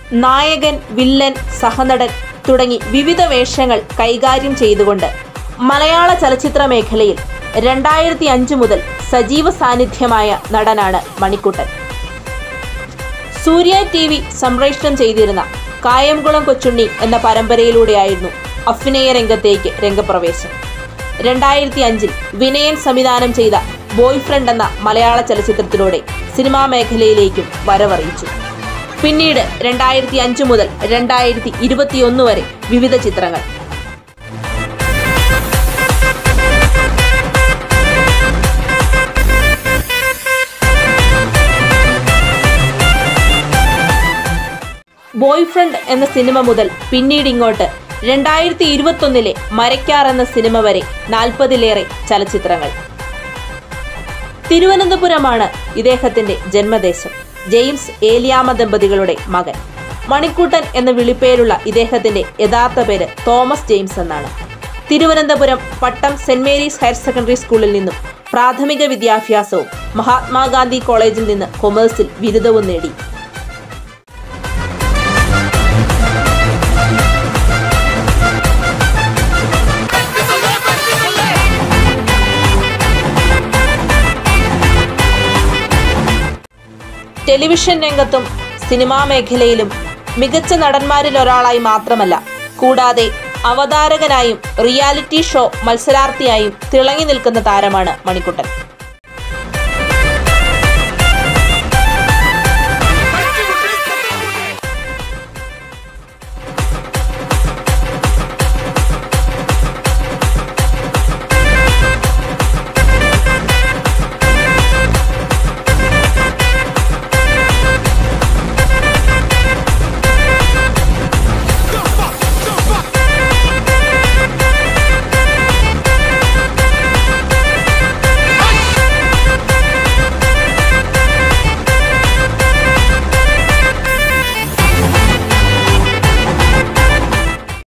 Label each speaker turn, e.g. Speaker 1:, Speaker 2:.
Speaker 1: നായകൻ വില്ലൻ സഹനടൻ തുടങ്ങി വിവിധ വേഷങ്ങൾ കൈകാര്യം ചെയ്തുകൊണ്ട് മലയാള ചലച്ചിത്ര മേഖലയിൽ രണ്ടായിരത്തി അഞ്ച് മുതൽ സജീവ സാന്നിധ്യമായ നടനാണ് മണിക്കുട്ടൻ സൂര്യ ടി വി സംപ്രേഷണം ചെയ്തിരുന്ന കായംകുളം കൊച്ചുണ്ണി എന്ന പരമ്പരയിലൂടെയായിരുന്നു അഭിനയ രംഗത്തേക്ക് രംഗപ്രവേശം രണ്ടായിരത്തി അഞ്ചിൽ വിനയൻ സംവിധാനം ചെയ്ത ബോയ് ഫ്രണ്ട് എന്ന മലയാള ചലച്ചിത്രത്തിലൂടെ സിനിമാ മേഖലയിലേക്കും വരവറിയിച്ചു പിന്നീട് രണ്ടായിരത്തി അഞ്ച് മുതൽ രണ്ടായിരത്തി ഇരുപത്തിയൊന്ന് വരെ വിവിധ ചിത്രങ്ങൾ ബോയ് ഫ്രണ്ട് എന്ന സിനിമ മുതൽ പിന്നീട് ഇങ്ങോട്ട് രണ്ടായിരത്തി ഇരുപത്തൊന്നിലെ മരയ്ക്കാർ എന്ന സിനിമ വരെ നാൽപ്പതിലേറെ ചലച്ചിത്രങ്ങൾ തിരുവനന്തപുരമാണ് ഇദ്ദേഹത്തിന്റെ ജന്മദേശം ജെയിംസ് ഏലിയാമ ദമ്പതികളുടെ മകൻ മണിക്കൂട്ടൻ എന്ന വിളിപ്പേരുള്ള ഇദ്ദേഹത്തിന്റെ യഥാർത്ഥ പേര് തോമസ് ജെയിംസ് എന്നാണ് തിരുവനന്തപുരം പട്ടം സെന്റ് മേരീസ് ഹയർ സെക്കൻഡറി സ്കൂളിൽ നിന്നും പ്രാഥമിക വിദ്യാഭ്യാസവും മഹാത്മാഗാന്ധി കോളേജിൽ നിന്ന് കൊമേഴ്സിൽ ബിരുദവും നേടി ടെലിവിഷൻ രംഗത്തും സിനിമാ മേഖലയിലും മികച്ച നടന്മാരിൽ ഒരാളായി മാത്രമല്ല കൂടാതെ അവതാരകനായും റിയാലിറ്റി ഷോ മത്സരാർത്ഥിയായും തിളങ്ങി നിൽക്കുന്ന താരമാണ് മണിക്കുട്ടൻ